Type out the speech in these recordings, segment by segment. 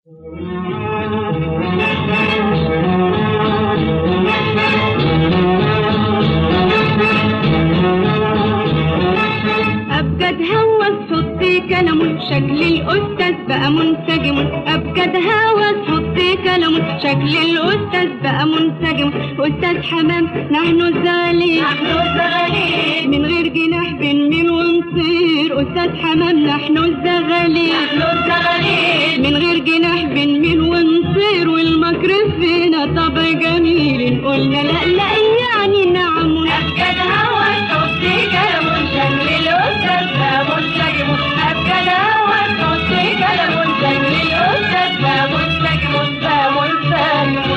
أبجد هوس صوتي كلام شكل الأستاذ بقى منسجم أبجد هوس صوتي كلام شكل الأستاذ بقى منسجم أستاذ حمام نحن الزغالين نحن الزغالين من غير جناح بنميل ونطير أستاذ حمام نحن الزغالين نحن الزغالين من غير جناح بنميل ونطير والمكر فينا طبع جميل قلنا لا لا يعني نعم أبجد هوى صوتي كلام شكل الأستاذ بقى منسجم أبجد هوى صوتي كلام شكل الأستاذ بقى منسجم بقى منسجم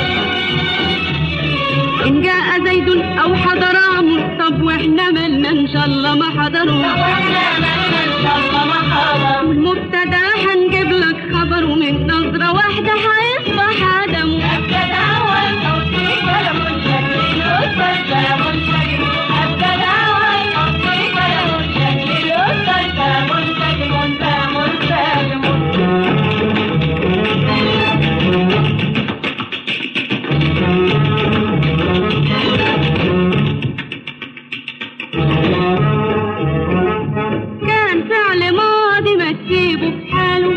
إن جاء زيد أو حضر عمرو طب وإحنا مالنا إن شاء الله ما حضروا واحنا مالنا إن شاء الله ما حضر والمبتدا هنجيب لك خبر ومن نظرة واحدة هيصبح عدم أبجد هوى صوتي كلام شكل الأستاذ بقى منسجم أبجد هوى صوتي كلام شكل الأستاذ بقى منسجم بقى منسجم كان فعل ماضي ما تسيبه في حاله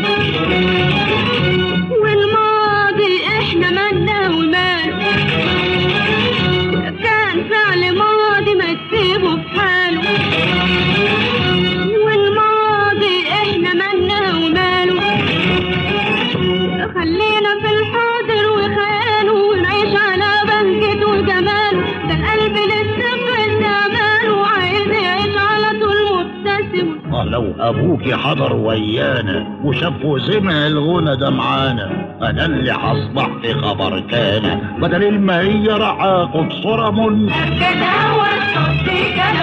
والماضي احنا مالنا ومال كان فعل ماضي ما تسيبه في حاله والماضي احنا مالنا وماله خلينا في الحاضر وخياله ونعيش على بهجته وجماله ده القلب لسه في اماله عايز يعيش على طول مبتسم آه لو ابوكي حضر ويانا وشاف وسمع الغنى ده معانا انا اللي هصبح في خبر كان بدل ما هي راح اخد صورة من أبجد هوى صوتي كلام